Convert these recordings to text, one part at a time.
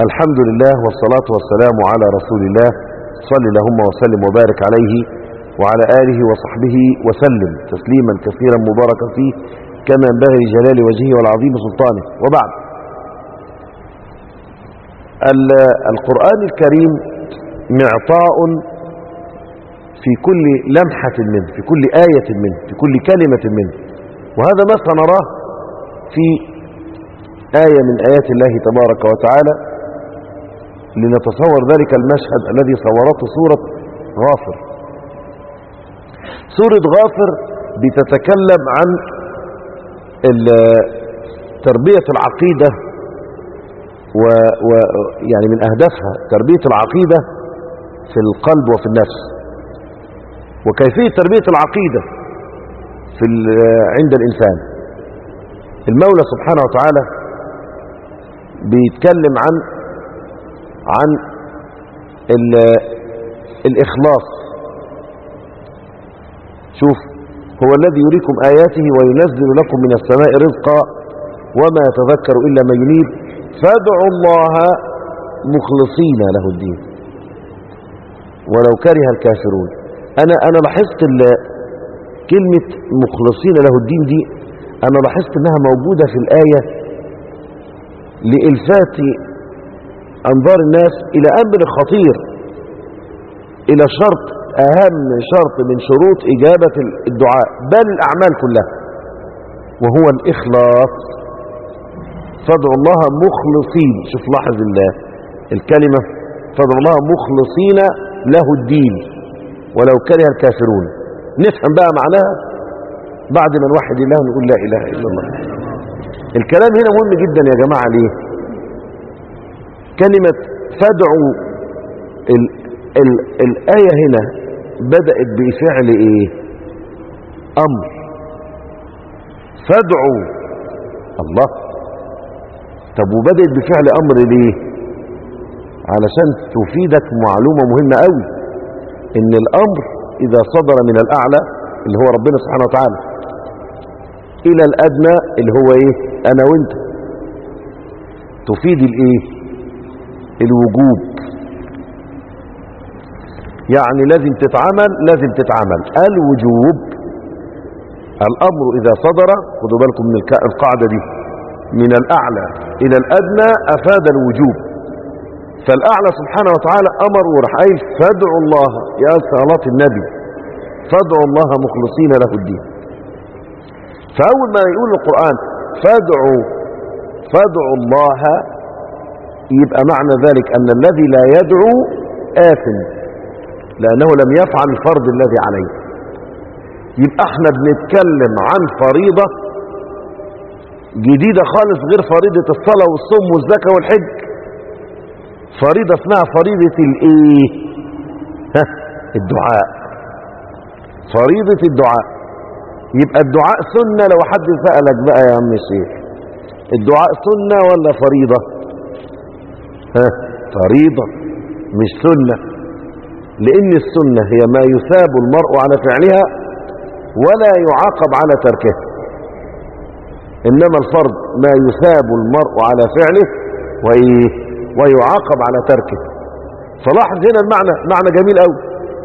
الحمد لله والصلاة والسلام على رسول الله صل اللهم وسلم وبارك عليه وعلى آله وصحبه وسلم تسليما كثيرا مباركا فيه كما ينبغي لجلال وجهه والعظيم سلطانه وبعد ال- القرآن الكريم معطاء في كل لمحة منه في كل آية منه في كل كلمة منه وهذا ما سنراه في آية من آيات الله تبارك وتعالى لنتصور ذلك المشهد الذي صورته سورة غافر سورة غافر بتتكلم عن ال- تربية العقيدة و و يعني من أهدافها تربية العقيدة في القلب وفي النفس وكيفية تربية العقيدة في ال- عند الإنسان المولى سبحانه وتعالى بيتكلم عن عن ال- الإخلاص شوف هو الذي يريكم آياته وينزل لكم من السماء رزقا وما يتذكر إلا من ينيب فادعوا الله مخلصين له الدين ولو كره الكافرون أنا أنا لاحظت ال- كلمة مخلصين له الدين دي أنا لاحظت أنها موجودة في الآية لإلفات أنظار الناس إلى أمر خطير إلى شرط أهم شرط من شروط إجابة الدعاء بل الأعمال كلها وهو الإخلاص فادعوا الله مخلصين شوف لاحظ الله الكلمة فادعوا الله مخلصين له الدين ولو كره الكافرون نفهم بقى معناها بعد ما نوحد الله ونقول لا إله إلا الله الكلام هنا مهم جدا يا جماعة ليه كلمة فادعوا ال ال الآية هنا بدأت بفعل إيه أمر فادعوا الله طب وبدأت بفعل أمر ليه علشان تفيدك معلومة مهمة قوي إن الأمر إذا صدر من الأعلى اللي هو ربنا سبحانه وتعالى إلى الأدنى اللي هو إيه أنا وإنت تفيد الإيه الوجوب يعني لازم تتعمل لازم تتعمل الوجوب الأمر إذا صدر خدوا بالكم من الك- القاعدة دي من الأعلى إلى الأدنى أفاد الوجوب فالأعلى سبحانه وتعالى أمر وراح قايل فادعوا الله يا صلاة النبي فادعوا الله مخلصين له الدين فأول ما يقول القرآن فادعوا فادعوا الله يبقى معنى ذلك أن الذي لا يدعو آثم لأنه لم يفعل الفرض الذي عليه يبقى احنا بنتكلم عن فريضة جديدة خالص غير فريضة الصلاة والصوم والزكاة والحج فريضة اسمها فريضة الايه ها الدعاء فريضة الدعاء يبقى الدعاء سنة لو حد سألك بقى يا عم الشيخ الدعاء سنة ولا فريضة ها فريضة مش سنة لأن السنة هي ما يثاب المرء على فعلها ولا يعاقب على تركه إنما الفرض ما يثاب المرء على فعله وإيه ويعاقب على تركه فلاحظ هنا المعنى معنى جميل قوي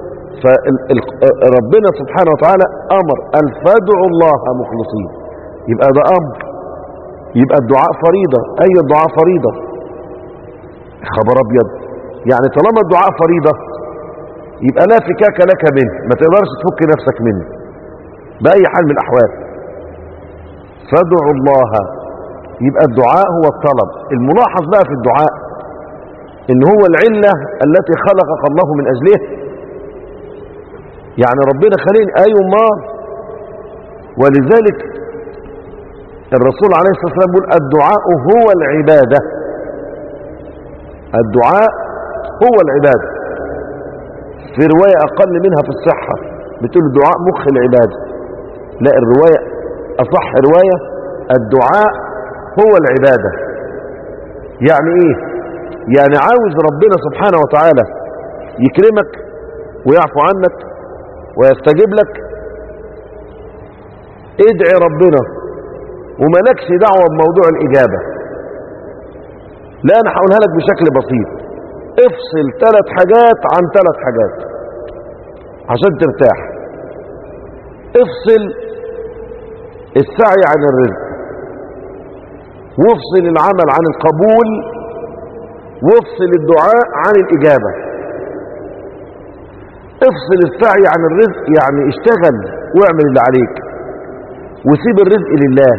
فربنا سبحانه وتعالى أمر أن فادعوا الله مخلصين يبقى ده أمر يبقى الدعاء فريضة أي الدعاء فريضة خبر أبيض يعني طالما الدعاء فريضة يبقى لا فكاك لك منه ما تقدرش تفك نفسك منه بأي حال من الأحوال فادعوا الله يبقى الدعاء هو الطلب الملاحظ بقى في الدعاء ان هو العلة التي خلقك الله من أجلها يعني ربنا خليني أيوة ما ولذلك الرسول عليه الصلاة والسلام يقول الدعاء هو العبادة الدعاء هو العبادة في رواية أقل منها في الصحة بتقول الدعاء مخ العبادة لا الرواية أصح رواية الدعاء هو العبادة يعني إيه يعني عاوز ربنا سبحانه وتعالى يكرمك ويعفو عنك ويستجيب لك ادعي ربنا وملكش دعوة بموضوع الإجابة لا انا هقولها لك بشكل بسيط افصل ثلاث حاجات عن ثلاث حاجات عشان ترتاح افصل السعي عن الرزق وافصل العمل عن القبول وافصل الدعاء عن الإجابة افصل السعي عن الرزق يعني اشتغل واعمل اللي عليك وسيب الرزق لله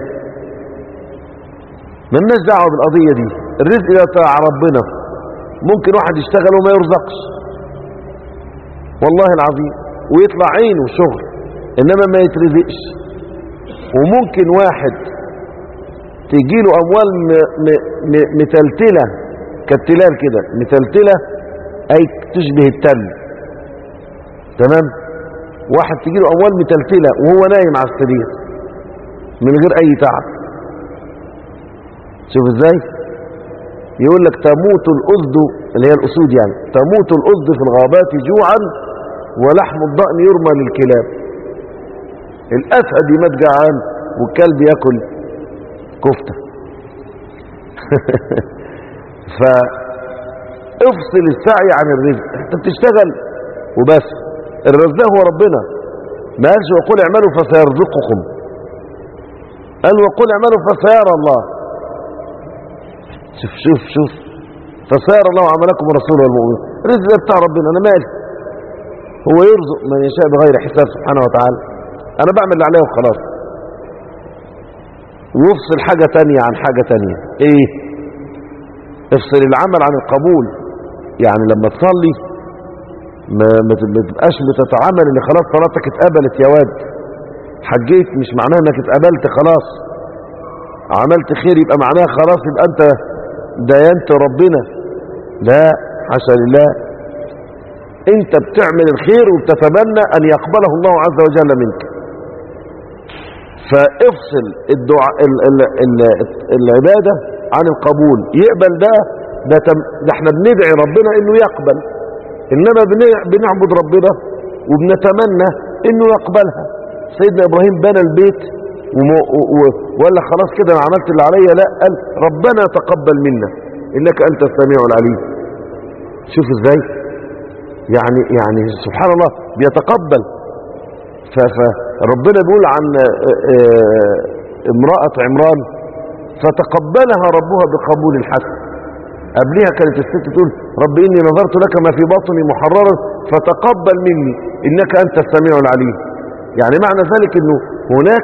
ملناش دعوه بالقضية دي الرزق ده بتاع ربنا ممكن واحد يشتغل وما يرزقش والله العظيم ويطلع عينه شغل انما ما يترزقش وممكن واحد تجيله اموال م م م متلتلة كالتلال كده متلتلة اي تشبه التل تمام واحد تجيله اموال متلتلة وهو نايم على السرير من غير اي تعب شوف ازاي يقول لك تموت الأسد اللي هي الأسود يعني تموت الأسد في الغابات جوعا ولحم الضأن يرمى للكلاب الأسد يمات جعان والكلب ياكل كفتة فافصل السعي عن الرزق انت بتشتغل وبس الرزاق هو ربنا ما قالش وقل اعملوا فسيرزقكم قال وقل اعملوا فسيرى الله شوف شوف شوف فسيرى الله عملكم ورسوله والمؤمنين الرزق ده بتاع ربنا انا مالي هو يرزق من يشاء بغير حساب سبحانه وتعالى انا بعمل اللي عليه وخلاص وافصل حاجة تانية عن حاجة تانية ايه افصل العمل عن القبول يعني لما تصلي ما ما تبقاش بتتعامل ان خلاص صلاتك اتقبلت يا واد حجيت مش معناها انك اتقبلت خلاص عملت خير يبقى معناها خلاص يبقى انت دينت ربنا لا حاشا لله انت بتعمل الخير وبتتمنى ان يقبله الله عز وجل منك فافصل الدعاء ال ال ال العبادة عن القبول يقبل ده ده, تم ده احنا بندعي ربنا انه يقبل انما بن- بنعبد ربنا وبنتمنى انه يقبلها سيدنا ابراهيم بنى البيت وم- و- و- ولا خلاص كده انا عملت اللي عليا لا قال ربنا تقبل منا انك انت السميع العليم شوف ازاي يعني يعني سبحان الله بيتقبل ف- فربنا بيقول عن آه، آه، امرأة عمران فتقبلها ربها بقبول الحسن قبلها كانت الست تقول رب إني نظرت لك ما في بطني محررا فتقبل مني إنك أنت السميع العليم يعني معنى ذلك أنه هناك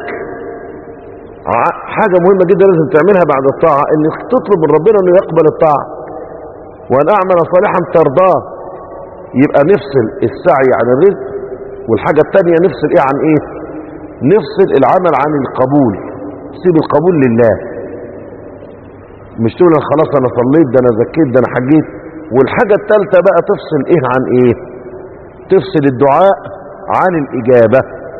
ع- حاجة مهمة جدا لازم تعملها بعد الطاعة أنك تطلب من ربنا أنه يقبل الطاعة وأن أعمل صالحا ترضاه يبقى نفصل السعي عن الرزق والحاجة التانية نفصل ايه عن ايه نفصل العمل عن القبول سيب القبول لله مش تقول أنا خلاص انا صليت ده انا زكيت ده انا حجيت والحاجة التالتة بقى تفصل ايه عن ايه تفصل الدعاء عن الاجابة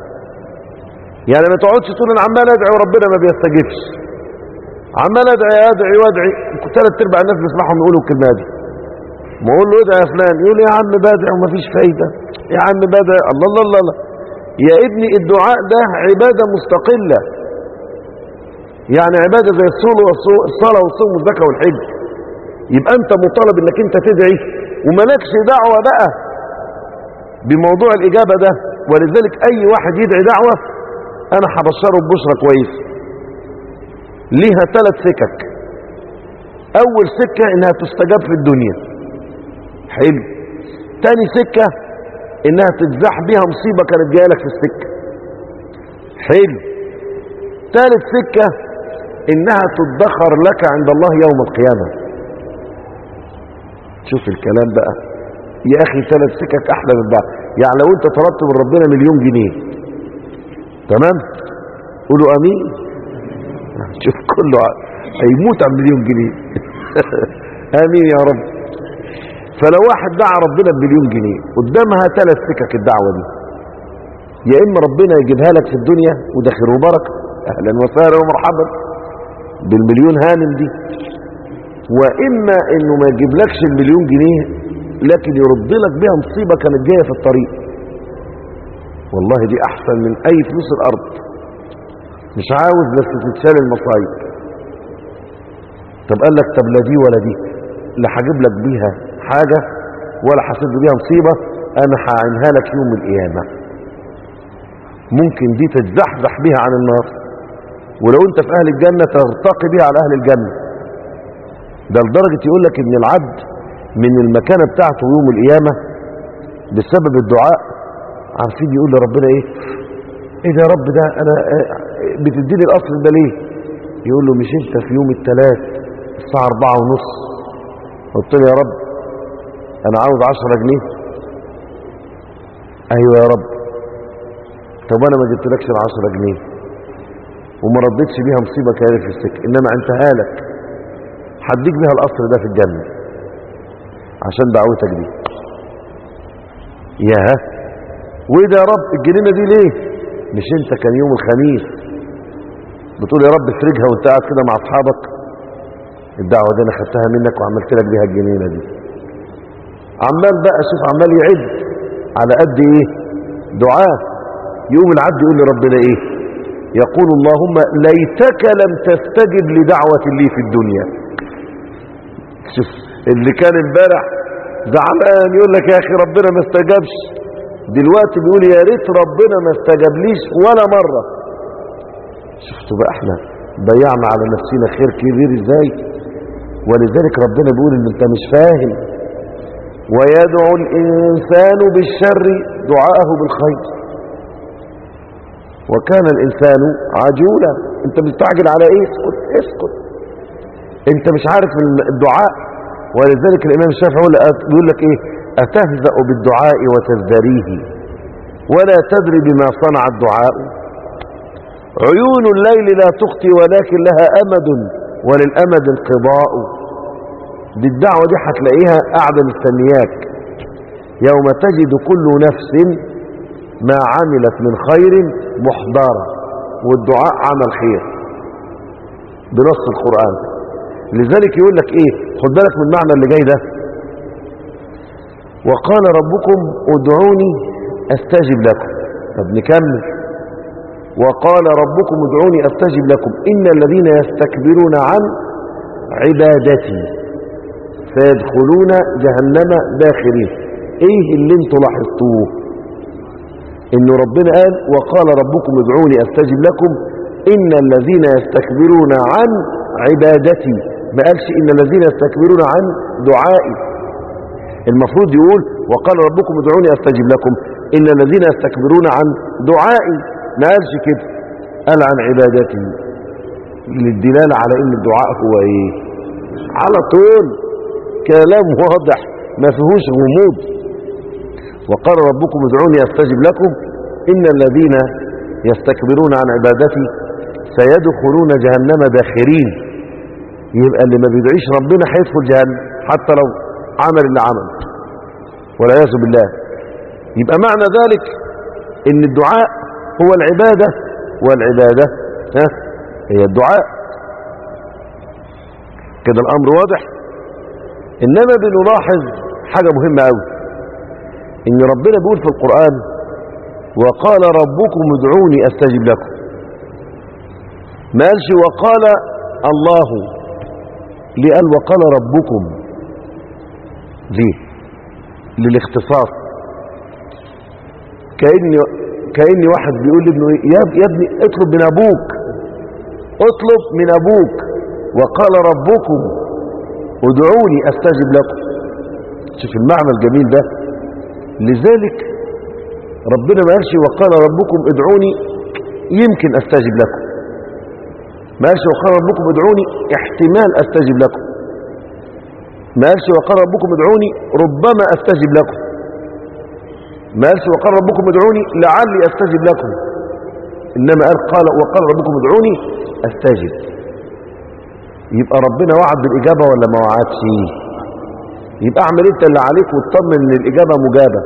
يعني ما تقعدش تقول انا عمال ادعي وربنا ما بيستجيبش عمال ادعي ادعي وادعي ثلاث ارباع الناس بيسمعهم يقولوا الكلمه دي ما اقول له ادعي يا فلان يقول لي يا عم بدعي ومفيش فايده يا عم بدعي الله الله الله, الله. يا ابني الدعاء ده عباده مستقله يعني عباده زي الصلاه والصو- الصلاه والصوم والزكاه والحج يبقى انت مطالب انك انت تدعي ومالكش دعوه بقى بموضوع الاجابه ده ولذلك اي واحد يدعي دعوه انا هبشره ببشرى كويس ليها ثلاث سكك اول سكه انها تستجاب في الدنيا حلو تاني سكة انها تتزاح بيها مصيبة كانت جايه لك في السكة حلو تالت سكة انها تدخر لك عند الله يوم القيامة شوف الكلام بقى يا اخي ثلاث سكك احلى من بعض يعني لو انت طلبت من ربنا مليون جنيه تمام قولوا امين شوف كله ع- هيموت عن مليون جنيه امين يا رب فلو واحد دعا ربنا بمليون جنيه قدامها ثلاث سكك الدعوة دي يا إما ربنا يجيبها لك في الدنيا وده خير وبركة أهلا وسهلا ومرحبا بالمليون هانم دي وإما إنه ما يجيبلكش المليون جنيه لكن يرد لك بها مصيبة كانت جاية في الطريق والله دي أحسن من أي فلوس الأرض مش عاوز بس تتشال المصايب طب قال لك طب لا دي ولا دي لا هجيب لك بيها حاجة ولا هسد بيها مصيبة انا هعينها لك يوم القيامة ممكن دي تتزحزح بيها عن النار ولو انت في اهل الجنة ترتقي بيها على اهل الجنة ده لدرجة يقول لك ان العبد من المكانة بتاعته يوم القيامة بسبب الدعاء عارفين يقول لربنا ايه ايه ده يا رب ده انا آه، بتديني الاصل ده ليه يقول له مش انت في يوم الثلاث الساعة اربعة ونص قلت له يا رب انا عاوز عشرة جنيه ايوه يا رب طب انا ما جبتلكش العشرة جنيه وما ردتش بيها مصيبة كانت في السكة انما انتهى لك هديك بيها الاصل ده في الجنة عشان دعوتك دي ياه وايه ده يا رب الجنينة دي ليه مش انت كان يوم الخميس بتقول يا رب افرجها وانت قاعد كده مع اصحابك الدعوة دي انا خدتها منك وعملت لك بيها الجنينة دي عمال بقى شوف عمال يعد على قد ايه دعاء يقوم العبد يقول لربنا ايه يقول اللهم ليتك لم تستجب لدعوة لي في الدنيا شوف اللي كان امبارح زعلان يقول لك يا اخي ربنا ما استجابش دلوقتي بيقول يا ريت ربنا ما استجابليش ولا مرة شفتوا بقى احنا ضيعنا على نفسنا خير كبير ازاي ولذلك ربنا بيقول ان انت مش فاهم ويدعو الانسان بالشر دعاءه بالخير وكان الانسان عجولا انت مستعجل على ايه اسكت اسكت انت مش عارف الدعاء ولذلك الامام الشافعي يقول بيقول لك ايه اتهزأ بالدعاء وتزدريه ولا تدري بما صنع الدعاء عيون الليل لا تخطي ولكن لها امد وللامد انقضاء دي الدعوة دي هتلاقيها قاعدة مستنياك يوم تجد كل نفس ما عملت من خير محضرة والدعاء عمل خير بنص القرآن لذلك يقول لك ايه خد بالك من المعنى اللي جاي ده وقال ربكم ادعوني استجب لكم طب نكمل وقال ربكم ادعوني استجب لكم ان الذين يستكبرون عن عبادتي سيدخلون جهنم داخرين ايه اللي انتوا لاحظتوه ان ربنا قال وقال ربكم ادعوني استجب لكم ان الذين يستكبرون عن عبادتي ما قالش ان الذين يستكبرون عن دعائي المفروض يقول وقال ربكم ادعوني استجب لكم ان الذين يستكبرون عن دعائي ما قالش كده قال عن عبادتي للدلالة على ان الدعاء هو ايه على طول كلام واضح ما فيهوش غموض وقال ربكم ادعوني استجب لكم ان الذين يستكبرون عن عبادتي سيدخلون جهنم داخرين يبقى اللي ما بيدعيش ربنا هيدخل جهنم حتى لو عمل اللي عمل والعياذ بالله يبقى معنى ذلك ان الدعاء هو العبادة والعبادة ها هي الدعاء كده الامر واضح انما بنلاحظ حاجة مهمة قوي ان ربنا بيقول في القرآن وقال ربكم ادعوني استجب لكم ما قالش وقال الله ليه قال وقال ربكم ليه للاختصاص كأن كأن واحد بيقول لابنه إيه؟ يا يا ابني اطلب من ابوك اطلب من ابوك وقال ربكم ادعوني استجب لكم شوف المعنى الجميل ده لذلك ربنا ما قالش وقال ربكم ادعوني يمكن استجب لكم ما قالش وقال ربكم ادعوني احتمال استجب لكم ما قالش وقال ربكم ادعوني ربما استجب لكم ما قالش وقال ربكم ادعوني لعلي استجب لكم انما قال قال وقال ربكم ادعوني استجب يبقى ربنا وعد بالاجابه ولا ما وعدش يبقى اعمل انت اللي عليك واطمن ان الاجابه مجابه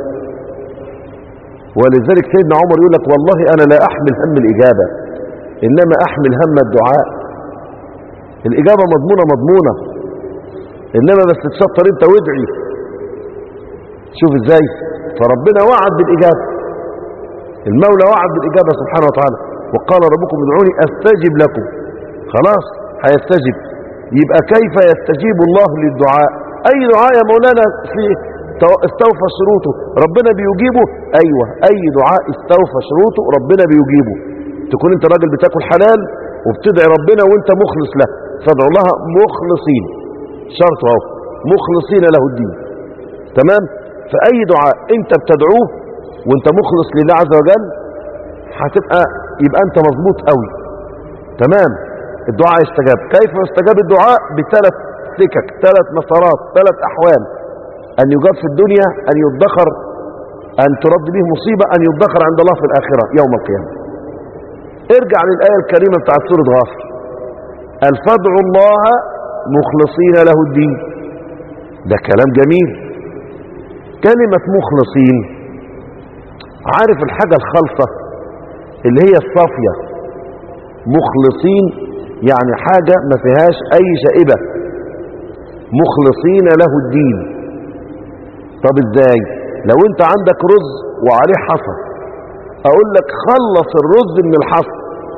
ولذلك سيدنا عمر يقول لك والله انا لا احمل هم الاجابه انما احمل هم الدعاء الاجابه مضمونه مضمونه انما بس تشطر انت وادعي شوف ازاي فربنا وعد بالاجابه المولى وعد بالاجابه سبحانه وتعالى وقال ربكم ادعوني استجب لكم خلاص هيستجب يبقى كيف يستجيب الله للدعاء اي دعاء يا مولانا في تو- استوفى شروطه ربنا بيجيبه ايوه اي دعاء استوفى شروطه ربنا بيجيبه تكون انت راجل بتاكل حلال وبتدعي ربنا وانت مخلص له فادعوا الله مخلصين شرط اهو مخلصين له الدين تمام فاي دعاء انت بتدعوه وانت مخلص لله عز وجل هتبقى يبقى انت مظبوط قوي تمام الدعاء يستجاب كيف يستجاب الدعاء بثلاث سكك ثلاث مسارات ثلاث احوال ان يجاب في الدنيا ان يدخر ان ترد به مصيبة ان يدخر عند الله في الاخرة يوم القيامة ارجع للآية الكريمة بتاعت سورة غافر قال فادعوا الله مخلصين له الدين ده كلام جميل كلمة مخلصين عارف الحاجة الخالصة اللي هي الصافية مخلصين يعني حاجة ما فيهاش أي شائبة مخلصين له الدين طب ازاي لو انت عندك رز وعليه حصى اقول لك خلص الرز من الحصى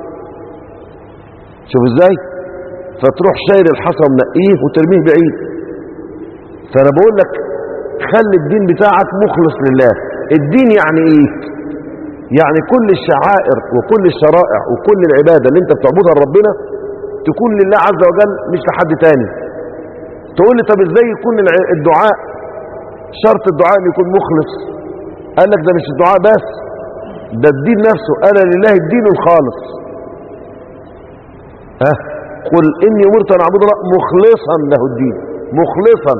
شوف ازاي فتروح شايل الحصى ومنقيه وترميه بعيد فانا بقول لك خلي الدين بتاعك مخلص لله الدين يعني ايه يعني كل الشعائر وكل الشرائع وكل العبادة اللي انت بتعبدها لربنا تكون لله عز وجل مش لحد تاني تقول لي طب ازاي يكون الع- الدعاء شرط الدعاء ان يكون مخلص قال لك ده مش الدعاء بس ده الدين نفسه انا لله الدين الخالص ها قل اني امرت ان اعبد الله مخلصا له الدين مخلصا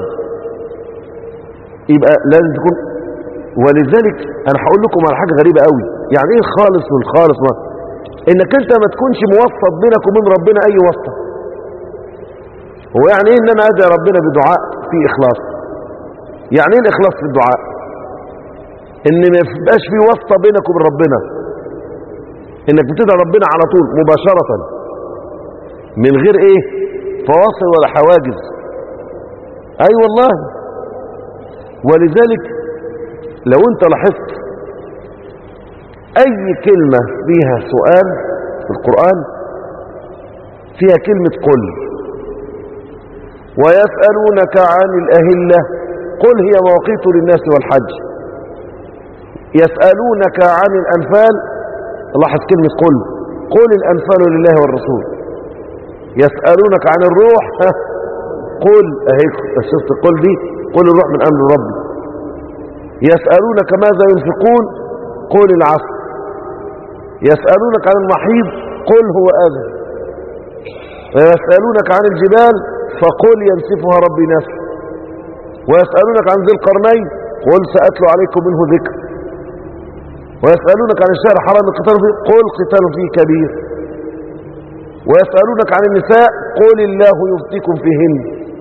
يبقى لازم تكون ولذلك انا هقول لكم على حاجه غريبه قوي يعني ايه الخالص والخالص ما انك انت ما تكونش موسط بينك وبين ربنا اي واسطه هو يعني ايه ان انا ادعي ربنا بدعاء فيه اخلاص يعني ايه الاخلاص في الدعاء ان ما يبقاش في واسطه بينك وبين ربنا انك بتدعي ربنا على طول مباشره من غير ايه فواصل ولا حواجز اي أيوة والله ولذلك لو انت لاحظت اي كلمة فيها سؤال في القرآن فيها كلمة قل ويسألونك عن الأهلة قل هي مواقيت للناس والحج يسألونك عن الأنفال لاحظ كلمة قل قل الأنفال لله والرسول يسألونك عن الروح ها قل اهي شفت قل دي قل الروح من أمر ربي يسألونك ماذا ينفقون قل العفو يسألونك عن المحيض قل هو أذى ويسألونك عن الجبال فقل ينسفها ربي نسف ويسألونك عن ذي القرنين قل سأتلو عليكم منه ذكر ويسألونك عن الشهر حرام القتال فيه قل قتال فيه كبير ويسألونك عن النساء قل الله يفتيكم فيهن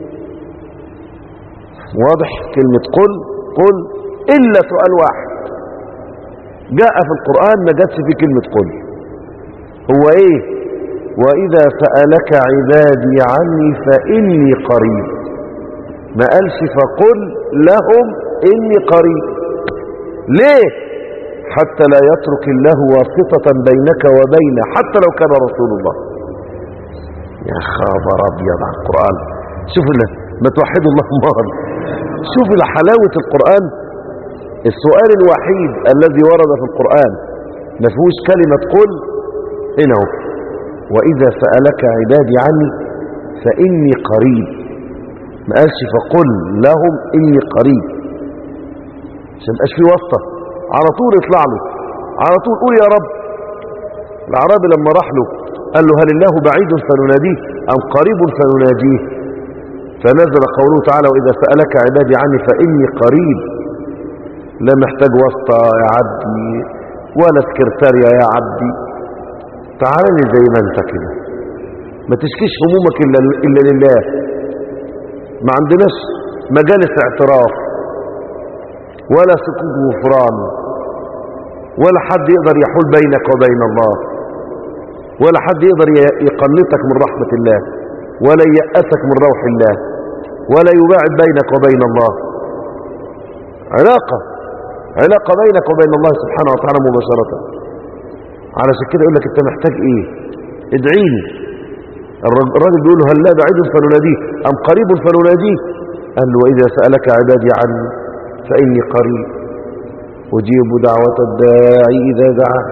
واضح كلمة قل قل إلا سؤال واحد جاء في القرآن ما جاتش في كلمة قل هو إيه وإذا سألك عبادي عني فإني قريب ما قالش فقل لهم إني قريب ليه حتى لا يترك الله واسطة بينك وبينه حتى لو كان رسول الله يا خبر أبيض على القرآن شوف ال- ما توحدوا الله مال شوف حلاوة القرآن السؤال الوحيد الذي ورد في القرآن ما فيهوش كلمة قل هنا هو وإذا سألك عبادي عني فإني قريب ما قالش فقل لهم إني قريب عشان مبقاش في واسطة على طول يطلع له على طول قول يا رب العربي لما راح له قال له هل الله بعيد فنناديه أم قريب فنناجيه فنزل قوله تعالى وإذا سألك عبادي عني فإني قريب لا محتاج واسطة يا عبدي ولا سكرتاريا يا عبدي تعال لي زي ما انت كده ما تشكيش همومك إلا, إلا لله ما عندناش مجالس اعتراف ولا سكوت غفران ولا حد يقدر يحول بينك وبين الله ولا حد يقدر ي- يقنطك من رحمة الله ولا ييأسك من روح الله ولا يباعد بينك وبين الله علاقة علاقة بينك وبين الله سبحانه وتعالى مباشرة علشان كده يقول لك انت محتاج ايه ادعيني الرج- الراجل بيقول له هل لا بعيد فنناديه أم قريب فنناديه قال له وإذا سألك عبادي عني فإني قريب أجيب دعوة الداعي إذا دعا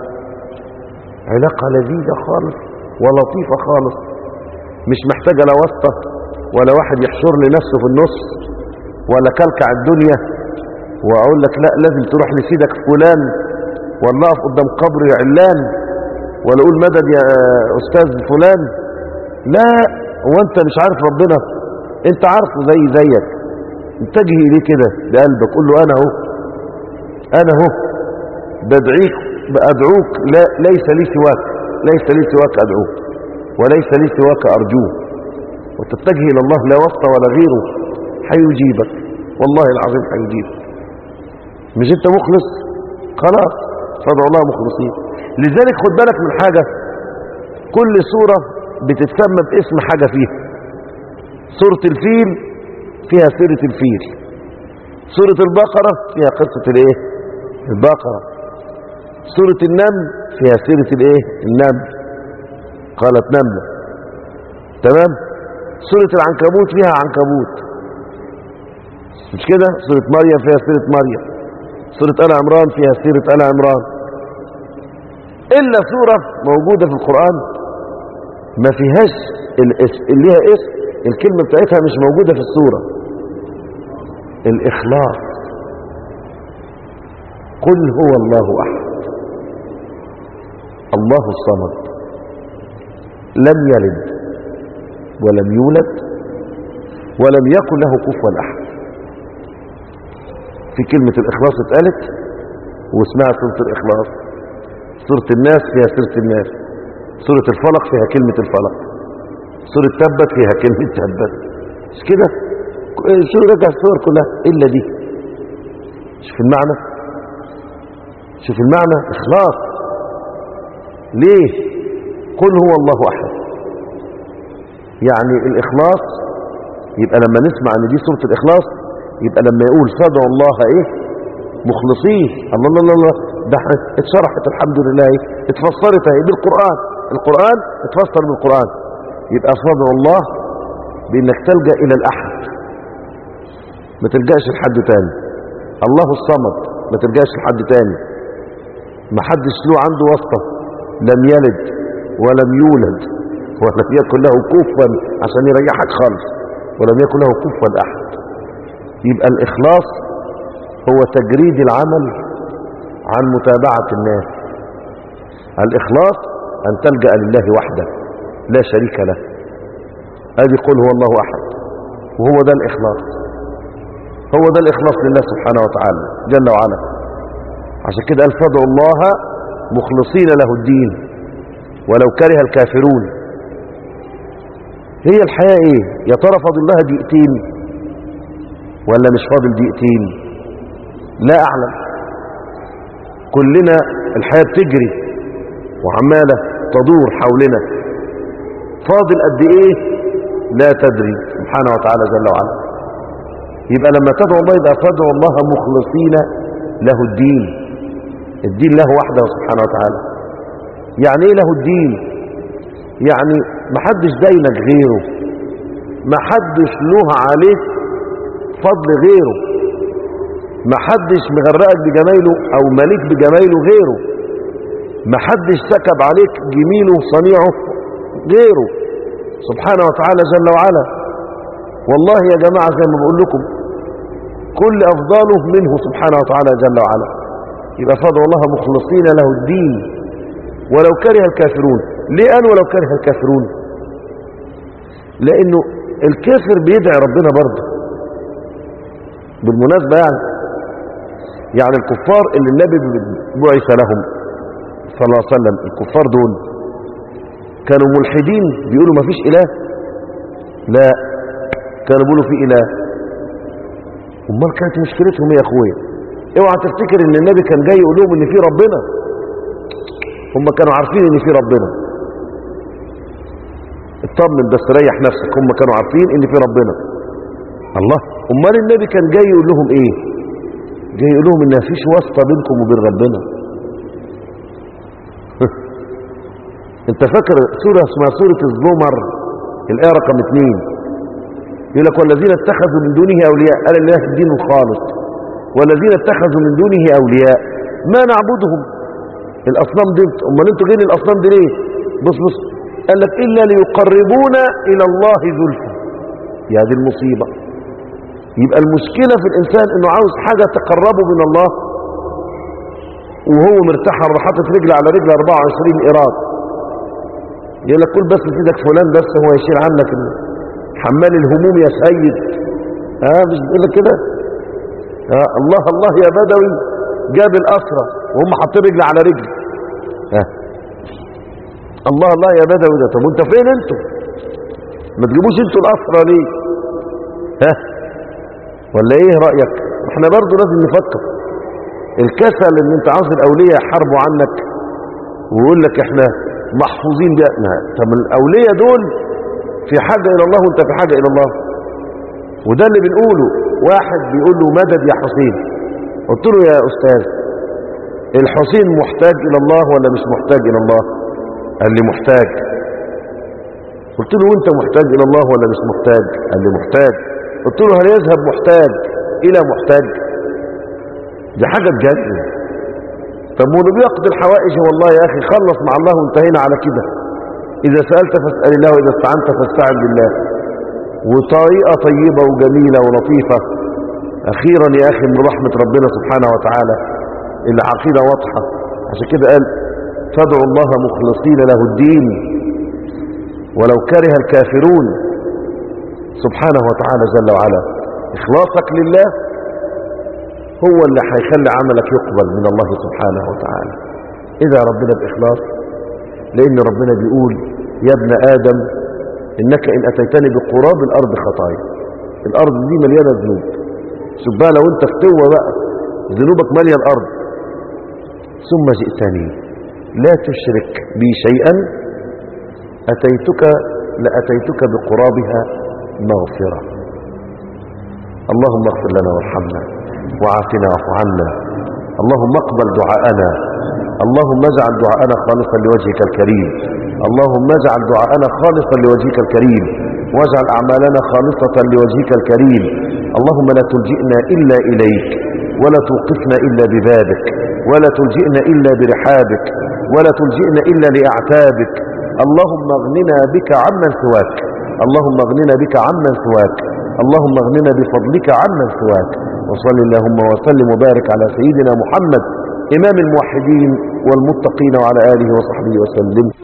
علاقة لذيذة خالص ولطيفة خالص مش محتاجة لا واسطة ولا واحد يحشر لي نفسه في النص ولا كلكع الدنيا واقول لك لا لازم تروح لسيدك فلان ولا اقف قدام قبر علان ولا اقول مدد يا استاذ فلان لا هو انت مش عارف ربنا انت عارفه زي زيك اتجه اليه كده بقلبك قول له انا اهو انا اهو بدعيك بادعوك لا ليس لي سواك ليس لي سواك ادعوك وليس لي سواك ارجوه وتتجه الى الله لا واسطه ولا غيره هيجيبك والله العظيم هيجيبك مش انت مخلص خلاص فادعوا الله مخلصين لذلك خد بالك من حاجة كل سورة بتتسمى باسم حاجة فيها سورة الفيل فيها سيرة الفيل سورة البقرة فيها قصة الايه البقرة سورة النمل فيها سيرة الايه النمل قالت نملة تمام سورة العنكبوت فيها عنكبوت مش كده سورة مريم فيها سيرة مريم سورة آل عمران فيها سيرة آل عمران إلا سورة موجودة في القرآن ما فيهاش الاسم اللي ليها اسم الكلمة بتاعتها مش موجودة في السورة الإخلاص قل هو الله أحد الله الصمد لم يلد ولم يولد ولم يكن له كفوا أحد في كلمة الإخلاص اتقالت واسمها سورة الإخلاص سورة الناس فيها سورة الناس سورة الفلق فيها كلمة الفلق سورة تبت فيها كلمة تبت مش كده سورة رجع السور كلها إلا دي شوف المعنى شوف المعنى إخلاص ليه قل هو الله أحد يعني الإخلاص يبقى لما نسمع ان دي سورة الإخلاص يبقى لما يقول فادعوا الله ايه مخلصين الله الله الله, الله ده اتشرحت الحمد لله ايه اتفسرت اهي بالقرآن القرآن اتفسر بالقرآن يبقى فادعوا الله بانك تلجأ الى الاحد ما تلجأش لحد تاني الله الصمد ما تلجأش لحد تاني ما حدش له عنده واسطة لم يلد ولم يولد ولم يكن له كفوا عشان يريحك خالص ولم يكن له كفوا احد يبقى الإخلاص هو تجريد العمل عن متابعة الناس الإخلاص أن تلجأ لله وحده لا شريك له أدي قل هو الله أحد وهو ده الإخلاص هو ده الإخلاص لله سبحانه وتعالى جل وعلا عشان كده قال فادعوا الله مخلصين له الدين ولو كره الكافرون هي الحياة ايه يا ترى فاضل لها دقيقتين ولا مش فاضل دقيقتين لا اعلم كلنا الحياة بتجري وعمالة تدور حولنا فاضل قد ايه لا تدري سبحانه وتعالى جل وعلا يبقى لما تدعو الله يبقى تدعو الله مخلصين له الدين الدين له وحده سبحانه وتعالى يعني ايه له الدين يعني محدش دينك غيره محدش له عليك فضل غيره محدش مغرقك بجمايله او مليك بجمايله غيره محدش سكب عليك جميله وصنيعه غيره سبحانه وتعالى جل وعلا والله يا جماعة زي ما بقول لكم كل أفضاله منه سبحانه وتعالى جل وعلا يبقى فضل الله مخلصين له الدين ولو كره الكافرون ليه قال ولو كره الكافرون لأنه الكافر بيدعي ربنا برضه بالمناسبة يعني يعني الكفار اللي النبي بعث لهم صلى الله عليه وسلم الكفار دول كانوا ملحدين بيقولوا ما فيش إله لا كانوا بيقولوا في إله امال كانت مشكلتهم ايه يا اخويا اوعى تفتكر ان النبي كان جاي يقول لهم ان في ربنا هم كانوا عارفين ان في ربنا اطمن بس ريح نفسك هم كانوا عارفين ان في ربنا الله امال النبي كان جاي يقول لهم ايه جاي يقول لهم ان مفيش واسطه بينكم وبين ربنا انت فاكر سورة اسمها سورة الزمر الآية رقم اثنين يقول لك والذين اتخذوا من دونه أولياء قال الله الدين الخالص والذين اتخذوا من دونه أولياء ما نعبدهم الأصنام دي أمال انتوا جايين الأصنام دي ليه بص بص قال لك إلا ليقربونا إلى الله زلفى يا دي المصيبة يبقى المشكلة في الإنسان إنه عاوز حاجة تقربه من الله وهو مرتاح على حاطط رجل على رجل 24 إيراد يقول لك كل بس سيدك فلان بس هو يشيل عنك حمال الهموم يا سيد ها مش بيقول لك كده ها الله الله يا بدوي جاب الأسرة وهم حاطين رجل على رجل ها الله الله يا بدوي ده طب وانت فين انتوا ما تجيبوش انتوا الأسرة ليه ها ولا ايه رأيك احنا برضو لازم نفكر الكسل ان انت عاوز الاولياء يحاربوا عنك ويقول لك احنا محفوظين بأنا طب الاولياء دول في حاجة الى الله وانت في حاجة الى الله وده اللي بنقوله واحد بيقول له مدد يا حسين قلت له يا استاذ الحسين محتاج الى الله ولا مش محتاج الى الله قال لي محتاج قلت له وانت محتاج الى الله ولا مش محتاج قال لي محتاج قلت له هل يذهب محتاج الى محتاج دي حاجة تجنن طب واللي بيقضي الحوائج والله يا اخي خلص مع الله وانتهينا على كده اذا سألت فاسأل الله واذا استعنت فاستعن بالله وطريقة طيبة وجميلة ولطيفة اخيرا يا اخي من رحمة ربنا سبحانه وتعالى العقيدة واضحة عشان كده قال فادعوا الله مخلصين له الدين ولو كره الكافرون سبحانه وتعالى جل وعلا اخلاصك لله هو اللي هيخلي عملك يقبل من الله سبحانه وتعالى إذا ربنا بإخلاص لأن ربنا بيقول يا ابن آدم إنك إن أتيتني بقراب الأرض خطايا الأرض دي مليانة ذنوب شوف بقى لو أنت فتوة بقى ذنوبك مالية الأرض ثم جئتني لا تشرك بي شيئا أتيتك لأتيتك بقرابها مغفرة اللهم اغفر لنا وارحمنا وعافنا واعف عنا اللهم اقبل دعاءنا اللهم اجعل دعاءنا خالصا لوجهك الكريم اللهم اجعل دعاءنا خالصا لوجهك الكريم واجعل أعمالنا خالصة لوجهك الكريم اللهم لا تلجئنا إلا إليك ولا توقفنا إلا ببابك ولا تلجئنا إلا برحابك ولا تلجئنا إلا لأعتابك اللهم اغننا بك عمن سواك اللهم اغننا بك عمن سواك اللهم اغننا بفضلك عمن سواك وصل اللهم وسلم وبارك على سيدنا محمد إمام الموحدين والمتقين وعلى آله وصحبه وسلم